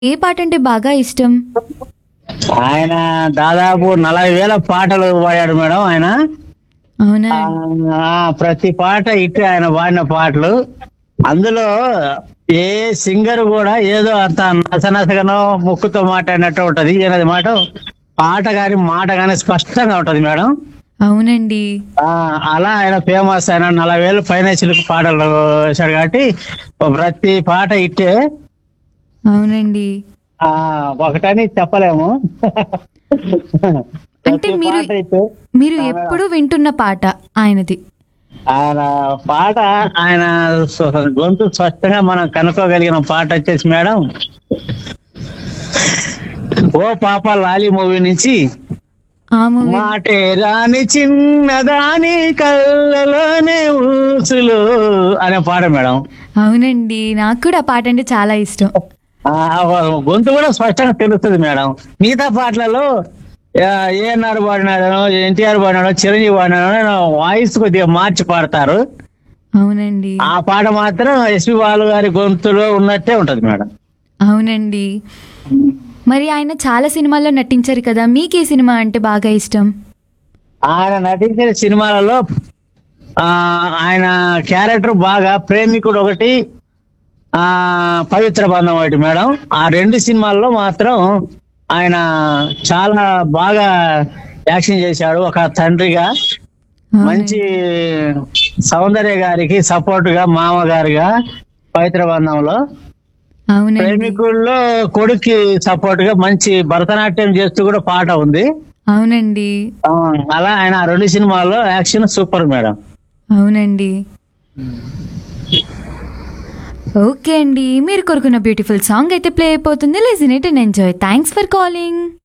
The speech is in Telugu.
ఏ పాట అంటే బాగా ఇష్టం ఆయన దాదాపు నలభై వేల పాటలు పాడాడు మేడం ఆయన అవునా ఆ, ప్రతి పాట ఇట్టే ఆయన పాడిన పాటలు అందులో ఏ సింగర్ కూడా ఏదో అంత నసనసగానో ముక్కుతో మాట్లాడినట్టు ఉంటది ఈయనది మాట పాట గాని మాట గాని స్పష్టంగా ఉంటది మేడం అవునండి ఆ, అలా ఆయన ఫేమస్ ఆయన నలభై వేలు ఫైనాన్షియల్ పాటలు వేశాడు కాబట్టి ప్రతి పాట ఇట్టే అవునండి ఆ ఒకటని చెప్పలేము అంటే ప్రతి మీరు పాట ఇట్టే మీరు ఎప్పుడు వింటున్న పాట ఆయనది ఆయన పాట ఆయన స్వ- గొంతు స్పష్టంగా మనం కనుక్కోగలిగిన పాట వచ్చేసి మేడం ఓ పాప లాలి మూవీ నుంచి ఆ మూవీ మాటే రాని చిన్నదాని కళ్ళలోనే ఊసులు అనే పాట మేడం అవునండి నాకు కూడా ఆ పాట అంటే చాలా ఇష్టం ఆ గొంతు కూడా స్పష్టంగా తెలుస్తుంది మేడం మిగతా పాటలలో ఏఎన్ఆర్ పాడినాడో ఎన్టీఆర్ పాడినాడో చిరంజీవి పాడినాడో వాయిస్ కొద్దిగా మార్చి పాడతారు అవునండి ఆ పాట మాత్రం ఎస్పి బాలు గారి గొంతులో ఉన్నట్టే ఉంటది మేడం అవునండి మరి ఆయన చాలా సినిమాల్లో నటించారు కదా మీకు ఏ సినిమా అంటే బాగా ఇష్టం ఆయన నటించిన సినిమాలలో ఆ ఆయన క్యారెక్టర్ బాగా ప్రేమికుడు ఒకటి ఆ పవిత్ర బంధం ఒకటి మేడం ఆ రెండు సినిమాల్లో మాత్రం ఆయన చాలా బాగా యాక్షన్ చేశాడు ఒక తండ్రిగా అవునండి. మంచి సౌందర్య గారికి సపోర్ట్ గా మామ గారిగా పవిత్ర బంధంలో అవునండి ప్రేమికుల్లో కొడుక్కి సపోర్ట్ గా మంచి భరతనాట్యం చేస్తూ కూడా పాట ఉంది అవునండి ఆ, అలా ఆయన ఆ రెండు సినిమాల్లో యాక్షన్ సూపర్ మేడం అవునండి ఓకే అండి మీరు కోరుకున్న బ్యూటిఫుల్ సాంగ్ అయితే ప్లే అయిపోతుంది listen it and enjoy thanks for calling